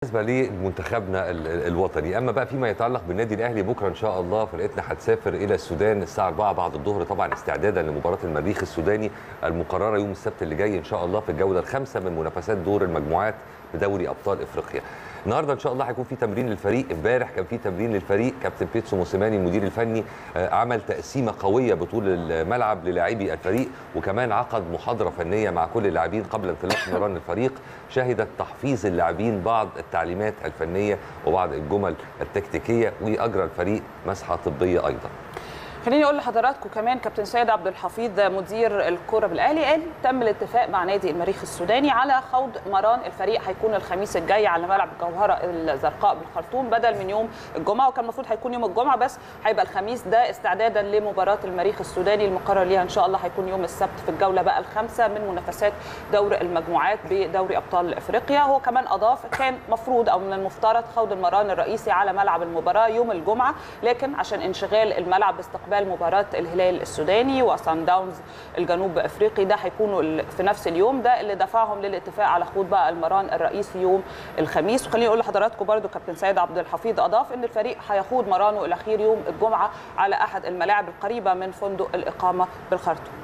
بالنسبه لمنتخبنا ال- ال- الوطني اما بقى فيما يتعلق بالنادي الاهلي بكره ان شاء الله فرقتنا هتسافر الى السودان الساعه 4 بعد الظهر طبعا استعدادا لمباراه المريخ السوداني المقرره يوم السبت اللي جاي ان شاء الله في الجوله الخامسه من منافسات دور المجموعات بدوري ابطال افريقيا النهارده ان شاء الله هيكون في تمرين للفريق امبارح كان في تمرين للفريق كابتن بيتسو موسيماني المدير الفني آه، عمل تقسيمه قويه بطول الملعب للاعبي الفريق وكمان عقد محاضره فنيه مع كل اللاعبين قبل انطلاق مران الفريق شهدت تحفيظ اللاعبين بعض التعليمات الفنيه وبعض الجمل التكتيكيه واجرى الفريق مسحه طبيه ايضا خليني اقول لحضراتكم كمان كابتن سيد عبد الحفيظ مدير الكره بالاهلي قال تم الاتفاق مع نادي المريخ السوداني على خوض مران الفريق هيكون الخميس الجاي على ملعب الجوهره الزرقاء بالخرطوم بدل من يوم الجمعه وكان المفروض هيكون يوم الجمعه بس هيبقى الخميس ده استعدادا لمباراه المريخ السوداني المقرر ليها ان شاء الله هيكون يوم السبت في الجوله بقى الخامسه من منافسات دور المجموعات بدوري ابطال افريقيا هو كمان اضاف كان مفروض او من المفترض خوض المران الرئيسي على ملعب المباراه يوم الجمعه لكن عشان انشغال الملعب باستقبال مباراه الهلال السوداني وصن داونز الجنوب افريقي ده هيكونوا ال- في نفس اليوم ده اللي دفعهم للاتفاق على خوض بقى المران الرئيسي يوم الخميس وخليني اقول لحضراتكم برضو كابتن سيد عبد الحفيظ اضاف ان الفريق هيخوض مرانه الاخير يوم الجمعه على احد الملاعب القريبه من فندق الاقامه بالخرطوم